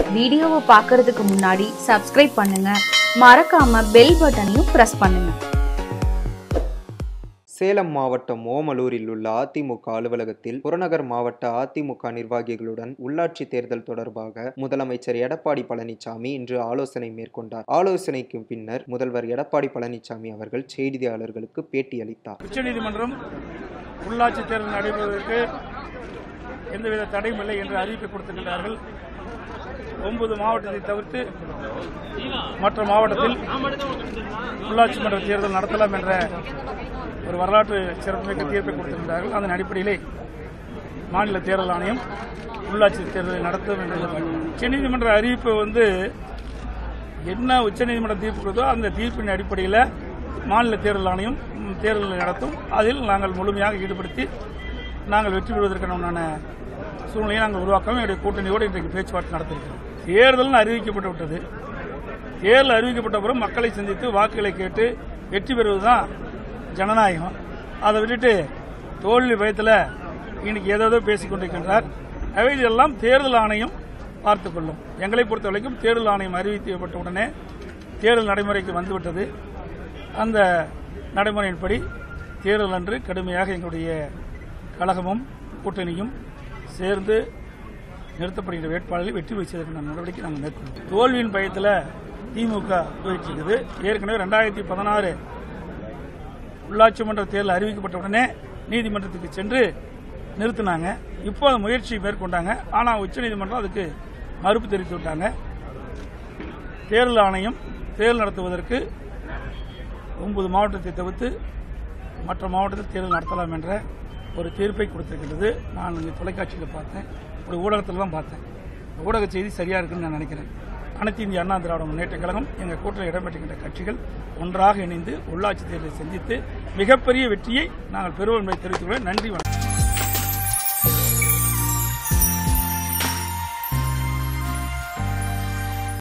வீடியோவை பார்க்கறதுக்கு முன்னாடி சப்ஸ்கிரைப் பண்ணுங்க மறக்காம பெல் பட்டனையும் பிரஸ் பண்ணுங்க சேலம் மாவட்டம் ஓமலூரில் உள்ள அதிமுக அலுவலகத்தில் புறநகர் மாவட்ட அதிமுக நிர்வாகிகளுடன் உள்ளாட்சி தேர்தல் தொடர்பாக முதலமைச்சர் எடப்பாடி பழனிசாமி இன்று ஆலோசனை மேற்கொண்டார் ஆலோசனைக்கு பின்னர் முதல்வர் எடப்பாடி பழனிசாமி அவர்கள் செய்தியாளர்களுக்கு பேட்டியளித்தார் உச்சநீதிமன்றம் உள்ளாட்சி தேர்தல் நடைபெறுவதற்கு எந்தவித தடையும் இல்லை என்று அறிவிப்பு கொடுத்திருக்கிறார்கள் ஒன்பது மாவட்டத்தை தவிர்த்து மற்ற மாவட்டத்தில் உள்ளாட்சி மன்ற தேர்தல் நடத்தலாம் என்ற ஒரு வரலாற்று சிறப்புமிக்க தீர்ப்பை கொடுத்திருக்கிறார்கள் அதன் அடிப்படையிலே மாநில தேர்தல் ஆணையம் உள்ளாட்சி தேர்தலை நடத்தும் என்று உச்சநீதிமன்ற அறிவிப்பு வந்து என்ன உச்சநீதிமன்ற தீர்ப்பு கொடுத்தோ அந்த தீர்ப்பின் அடிப்படையில் மாநில தேர்தல் ஆணையம் ம், தேர்தலை நடத்தும் அதில் நாங்கள் முழுமையாக ஈடுபடுத்தி நாங்கள் வெற்றி பெறுவதற்கான உண்டான சூழ்நிலையை நாங்கள் உருவாக்கவும் எங்களுடைய கூட்டணியோடு இன்றைக்கு பேச்சுவார்த்தை நடத்திருக்கிறோம் தேர்தல் அறிவிக்கப்பட்டு விட்டது தேர்தல் அறிவிக்கப்பட்ட பிறகு மக்களை சந்தித்து வாக்குகளை கேட்டு வெற்றி பெறுவதுதான் ஜனநாயகம் அதை விட்டுட்டு தோல்வி பயத்தில் இன்னைக்கு ஏதேதோ பேசிக் கொண்டிருக்கின்றார் அவை இதெல்லாம் தேர்தல் ஆணையம் பார்த்துக் கொள்ளும் எங்களை பொறுத்த வரைக்கும் தேர்தல் ஆணையம் அறிவிக்கப்பட்ட உடனே தேர்தல் நடைமுறைக்கு வந்துவிட்டது அந்த நடைமுறையின்படி தேர்தல் அன்று கடுமையாக எங்களுடைய கழகமும் கூட்டணியும் சேர்ந்து நிறுத்தப்படுகிற வேட்பாளர்களை வெற்றி பெற செய்வதற்கான நடவடிக்கை நாங்கள் மேற்கொள்ளும் தோல்வியின் பயத்தில் திமுக போயிட்டு இருக்குது ஏற்கனவே ரெண்டாயிரத்தி பதினாறு உள்ளாட்சி மன்ற தேர்தல் அறிவிக்கப்பட்ட உடனே நீதிமன்றத்துக்கு சென்று நிறுத்தினாங்க இப்போ அந்த முயற்சி மேற்கொண்டாங்க ஆனால் உச்சநீதிமன்றம் அதுக்கு மறுப்பு தெரிவித்து விட்டாங்க தேர்தல் ஆணையம் தேர்தல் நடத்துவதற்கு ஒன்பது மாவட்டத்தை தவிர்த்து மற்ற மாவட்டத்தில் தேர்தல் நடத்தலாம் என்ற ஒரு தீர்ப்பை கொடுத்திருக்கிறது நான் இங்கே தொலைக்காட்சியில் பார்த்தேன் ஒரு ஊடகத்தில் தான் பார்த்தேன் இந்த ஊடக செய்தி சரியாக இருக்குன்னு நான் நினைக்கிறேன் அனைத்து இந்திய அண்ணா திராவிட முன்னேற்ற கழகம் எங்கள் கூட்டத்தில் இடம்பெற்றுகின்ற கட்சிகள் ஒன்றாக இணைந்து உள்ளாட்சி தேர்தலை சந்தித்து மிகப்பெரிய வெற்றியை நாங்கள் பெறுவோம் என்பதை தெரிவித்துக் கொள்ள நன்றி வணக்கம்